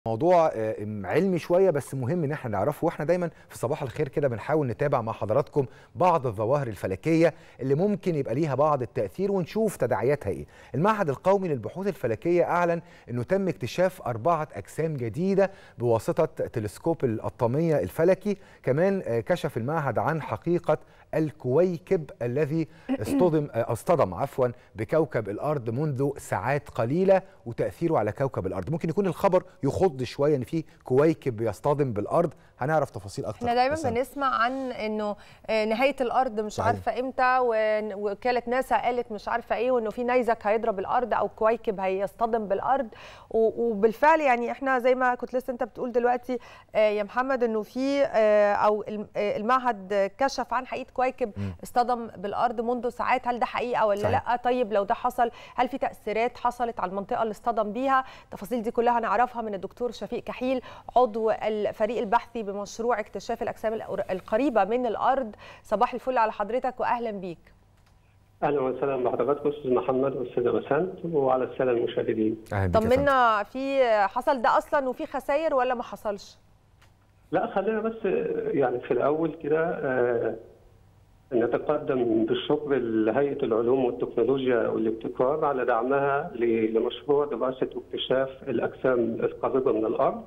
موضوع آه، علمي شويه بس مهم ان احنا نعرفه واحنا دايما في صباح الخير كده بنحاول نتابع مع حضراتكم بعض الظواهر الفلكيه اللي ممكن يبقى ليها بعض التاثير ونشوف تداعياتها ايه. المعهد القومي للبحوث الفلكيه اعلن انه تم اكتشاف اربعه اجسام جديده بواسطه تلسكوب الأطامية الفلكي، كمان آه، كشف المعهد عن حقيقه الكويكب الذي اصطدم آه، اصطدم عفوا بكوكب الارض منذ ساعات قليله وتاثيره على كوكب الارض ممكن يكون الخبر يخض شويه ان في كويكب بيصطدم بالارض هنعرف تفاصيل اكتر احنا دايما بس أنا- بنسمع عن انه آه، نهايه الارض مش صحيح. عارفه امتى و- ووكاله ناسا قالت مش عارفه ايه وانه في نيزك هيضرب الارض او كويكب هيصطدم بالارض و- وبالفعل يعني احنا زي ما كنت لسه انت بتقول دلوقتي آه، يا محمد انه في آه، او الم- آه، المعهد كشف عن حقيقه كويكب اصطدم بالارض منذ ساعات هل ده حقيقه ولا صحيح. لا طيب لو ده حصل هل في تاثيرات حصلت على المنطقه اللي اصطدم بيها التفاصيل دي كلها هنعرفها من الدكتور شفيق كحيل عضو الفريق البحثي بمشروع اكتشاف الاجسام الأور- القريبه من الارض صباح الفل على حضرتك واهلا بيك اهلا وسهلا بحضراتكم استاذ محمد واستاذه بسنت وعلى الساده المشاهدين. أهلاً بك يا فندم. طمنا في حصل ده اصلا وفي خسائر ولا ما حصلش لا خلينا بس يعني في الاول كده آه، نتقدم بالشكر لهيئه العلوم والتكنولوجيا والابتكار على دعمها ل- لمشروع دراسه واكتشاف الاجسام القريبه من الارض.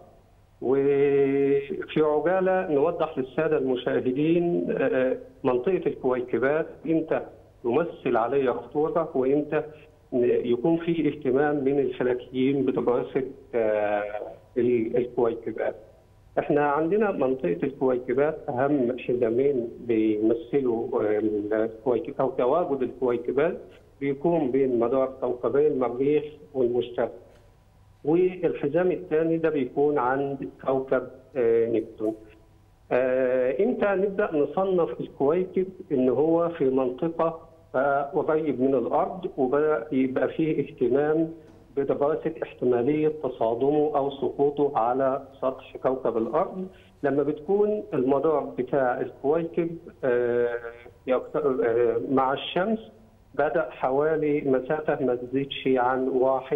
وفي عجاله نوضح للساده المشاهدين آه، منطقه الكويكبات امتى يمثل عليها خطوره وامتى يكون في اهتمام من الفلكيين بدراسه آه، ال- الكويكبات. احنا عندنا منطقه الكويكبات اهم حزامين بيمثلوا الكويكبات او تواجد الكويكبات بيكون بين مدار كوكبي المريخ والمشتري. والحزام الثاني ده بيكون عند كوكب آه، نبتون. آه، امتى نبدا نصنف الكويكب ان هو في منطقه آه، قريب من الارض وبدا يبقى فيه اهتمام بدراسه احتماليه تصادمه او سقوطه على سطح كوكب الارض لما بتكون المدار بتاع الكويكب آه، يقت- آه، مع الشمس بدا حوالي مسافه ما تزيدش عن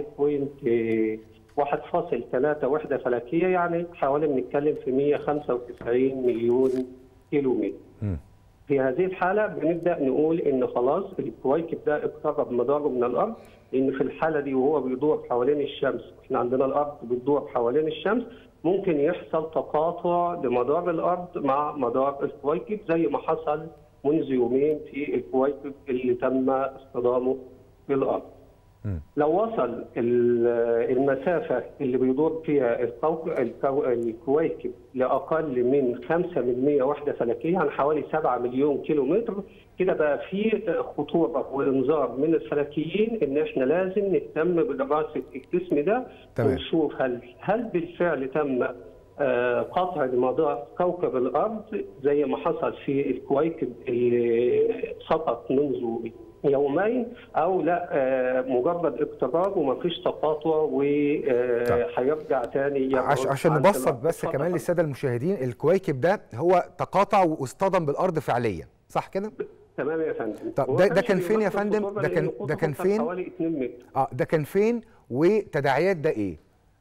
1.1 1.3 وحده فلكيه يعني حوالي بنتكلم في 195 مليون كيلو متر. مم. في هذه الحالة بنبدأ نقول إن خلاص الكويكب ده اقترب مداره من الأرض لأن في الحالة دي وهو بيدور حوالين الشمس إحنا عندنا الأرض بتدور حوالين الشمس ممكن يحصل تقاطع لمدار الأرض مع مدار الكويكب زي ما حصل منذ يومين في الكويكب اللي تم اصطدامه بالأرض. مم. لو وصل ال- المسافة اللي بيدور فيها الكوك- الكو- الكويكب لأقل من 5 من 100 وحدة فلكية يعني حوالي 7 مليون كيلو متر كده بقى في خطورة وإنذار من الفلكيين إن إحنا لازم نهتم بدراسة الجسم ده تمام. ونشوف هل هل بالفعل تم آه، قطع لمدار كوكب الأرض زي ما حصل في الكويكب اللي سقط منذ يومين او لا آه، مجرد اقتراب ومفيش تقاطع وهيرجع تاني يبعد عش عشان عن نبسط الأرض. بس كمان اتفضل. للساده المشاهدين الكويكب ده هو تقاطع واصطدم بالارض فعليا صح كده تمام يا فندم طب هو ده- ده كانش كان فين يا بيمثل فندم؟ خطورة ده كان- لأن ده كان قطره فين؟ حوالي 2 متر اه ده كان فين وتداعيات ده ايه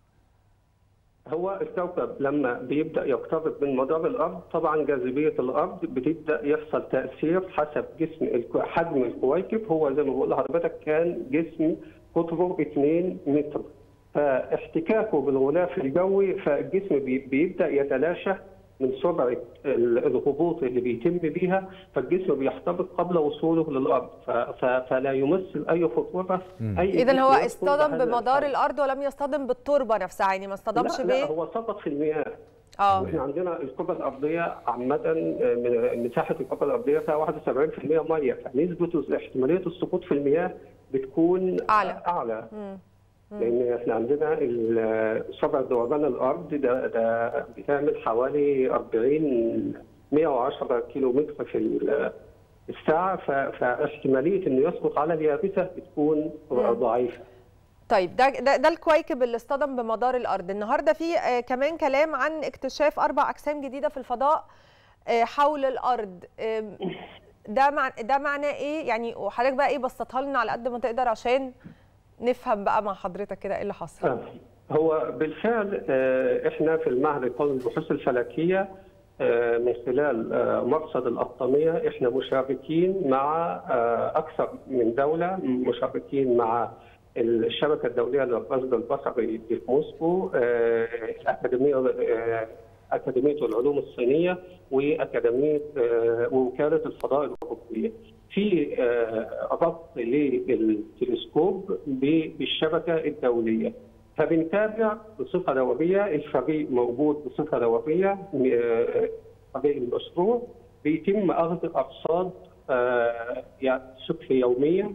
هو الكوكب لما بيبدا يقترب من مدار الارض طبعا جاذبيه الارض بتبدا يحصل تاثير حسب جسم الك- حجم الكويكب هو زي ما بقول لحضرتك كان جسم قطره 2 متر فاحتكاكه بالغلاف الجوي فالجسم بي- بيبدا يتلاشى من سرعه ال- الهبوط اللي بيتم بيها فالجسم بيحترق قبل وصوله للارض ف- ف- فلا يمثل اي خطوره اي اذا هو جسم يدخل اصطدم بهذا بمدار الحجم. الارض ولم يصطدم بالتربه نفسها يعني ما اصطدمش لا, لا بيه هو سقط في المياه اه احنا عندنا الكره الارضيه عامه من مساحه الكره الارضيه فيها 71% ميه فنسبه احتماليه السقوط في المياه بتكون أعلى. اعلى مم. لان احنا عندنا ال- سرعه دوران الارض ده ده بتعمل حوالي 40 110 كيلو متر في ال- الساعه ف- فاحتماليه انه يسقط على اليابسه بتكون ضعيفه طيب ده ده, ده الكويكب اللي اصطدم بمدار الارض النهارده في آه كمان كلام عن اكتشاف اربع اجسام جديده في الفضاء آه حول الارض آم، ده مع ده معناه ايه يعني وحضرتك بقى ايه بسطها لنا على قد ما تقدر عشان نفهم بقى مع حضرتك كده ايه اللي حصل آه. هو بالفعل آه، احنا في المعهد القومي للبحوث الفلكيه آه، من خلال آه، مرصد الأطلمية احنا مشاركين مع آه، أكثر من دولة مشاركين مع الشبكة الدولية للرصد البصري في موسكو آه، الأكاديمية آه، أكاديمية العلوم الصينية وأكاديمية آه، ووكالة الفضاء الأوروبية. في آه، ربط للتلسكوب بالشبكة الدولية. فبنتابع بصفه دوريه الفريق موجود بصفه دوريه آه، فريق المشروع بيتم اخذ ارصاد آه، يعني شبه يوميه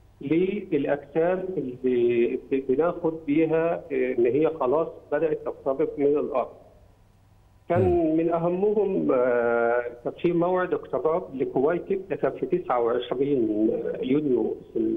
للاجسام اللي بناخد بيها آه، ان هي خلاص بدات تقترب من الارض. كان من اهمهم آه، كان في موعد اقتراب لكويكب ده كان في 29 يونيو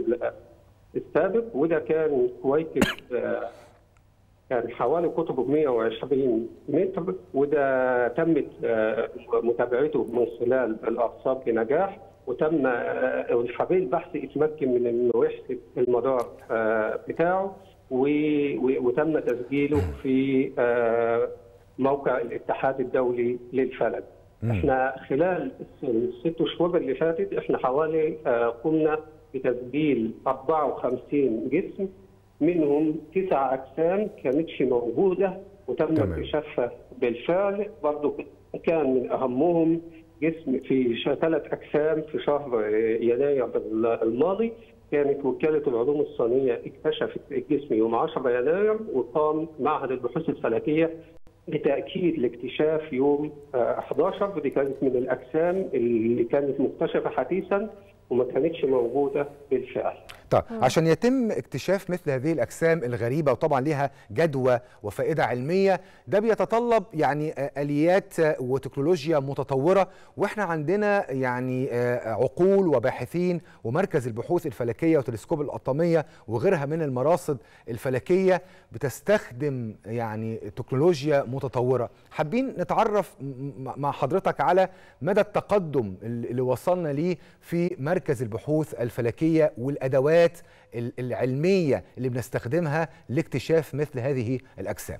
السابق وده كان كويكب آه، كان حوالي قطبه 120 متر وده تمت آه، متابعته من خلال الارصاد بنجاح وتم آه، الفريق البحثي اتمكن من انه يحسب المدار آه، بتاعه و- و- وتم تسجيله في آه، موقع الاتحاد الدولي للفلك. احنا خلال الست شهور اللي فاتت احنا حوالي آه، قمنا بتسجيل 54 جسم منهم تسع اجسام كانتش موجوده وتم تمام. اكتشافها بالفعل برضه كان من اهمهم جسم في ش- ثلاث اجسام في شهر يناير الماضي كانت وكاله العلوم الصينيه اكتشفت الجسم يوم 10 يناير وقام معهد البحوث الفلكيه بتاكيد الاكتشاف يوم آه، 11 ودي كانت من الاجسام اللي كانت مكتشفه حديثا وما كانتش موجوده بالفعل. طيب عشان يتم اكتشاف مثل هذه الاجسام الغريبه وطبعا لها جدوى وفائده علميه ده بيتطلب يعني آه، اليات آه، وتكنولوجيا متطوره واحنا عندنا يعني آه، عقول وباحثين ومركز البحوث الفلكيه وتلسكوب الاطلميه وغيرها من المراصد الفلكيه بتستخدم يعني تكنولوجيا متطوره حابين نتعرف م- م- مع حضرتك على مدى التقدم اللي وصلنا ليه في مركز البحوث الفلكيه والادوات ال- العلميه اللي بنستخدمها لاكتشاف مثل هذه الاجسام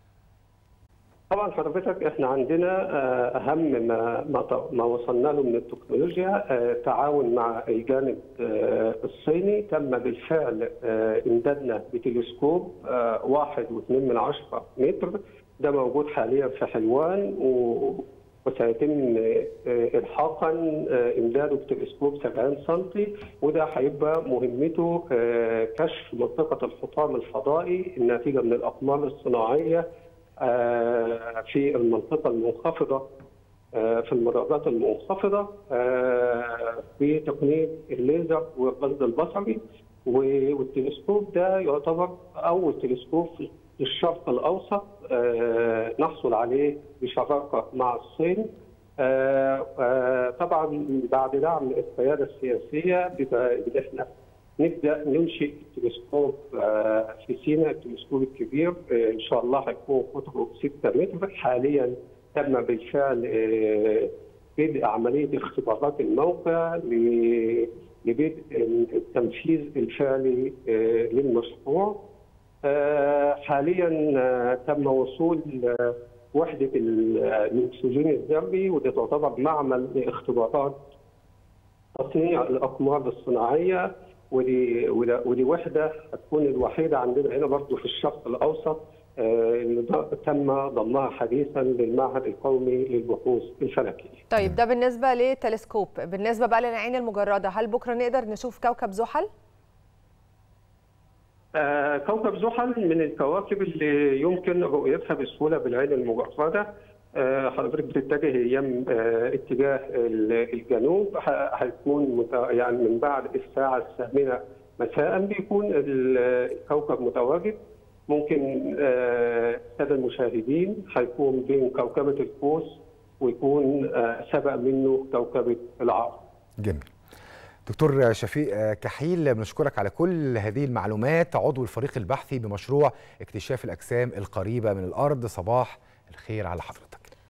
طبعا حضرتك احنا عندنا آه، اهم ما ما ط- ما وصلنا له من التكنولوجيا آه، تعاون مع الجانب آه، الصيني تم بالفعل آه، امدادنا بتلسكوب آه، واحد واثنين من عشرة متر ده موجود حاليا في حلوان و وسيتم آه، الحاقا آه، امداده بتلسكوب 70 سم وده هيبقى مهمته آه، كشف منطقه الحطام الفضائي الناتجه من الاقمار الصناعيه آه، في المنطقة المنخفضة آه، في المدارات المنخفضة آه، بتقنية الليزر والرصد البصري و- والتلسكوب ده يعتبر أول تلسكوب في الشرق الأوسط آه، نحصل عليه بشراكة مع الصين آه، آه، طبعا بعد دعم القيادة السياسية بيبقى إن احنا نبدا ننشئ تلسكوب آه، في سيناء التلسكوب الكبير آه، ان شاء الله هيكون قطره 6 متر حاليا تم بالفعل آه، بدء عمليه اختبارات الموقع ل- لبدء التنفيذ الفعلي آه، للمشروع آه، حاليا آه، تم وصول آه، وحده ال- الاكسجين الذري ودي تعتبر معمل لاختبارات تصنيع الاقمار الصناعيه ودي ودي, ودي وحده هتكون الوحيده عندنا هنا برضه في الشرق الاوسط آه، اللي ض- تم ضمها حديثا للمعهد القومي للبحوث الفلكيه. طيب ده بالنسبه للتلسكوب بالنسبه بقى للعين المجرده هل بكره نقدر نشوف كوكب زحل آه، كوكب زحل من الكواكب اللي يمكن رؤيتها بسهوله بالعين المجرده آه، حضرتك بتتجه ايام آه، اتجاه ال- الجنوب ه- هيكون مت- يعني من بعد الساعه الثامنه مساء بيكون ال- الكوكب متواجد ممكن آه، الساده المشاهدين هيكون بين كوكبه القوس ويكون آه، سبق منه كوكبه العقرب جميل دكتور شفيق كحيل بنشكرك على كل هذه المعلومات عضو الفريق البحثي بمشروع اكتشاف الأجسام القريبة من الأرض صباح الخير على حضرتك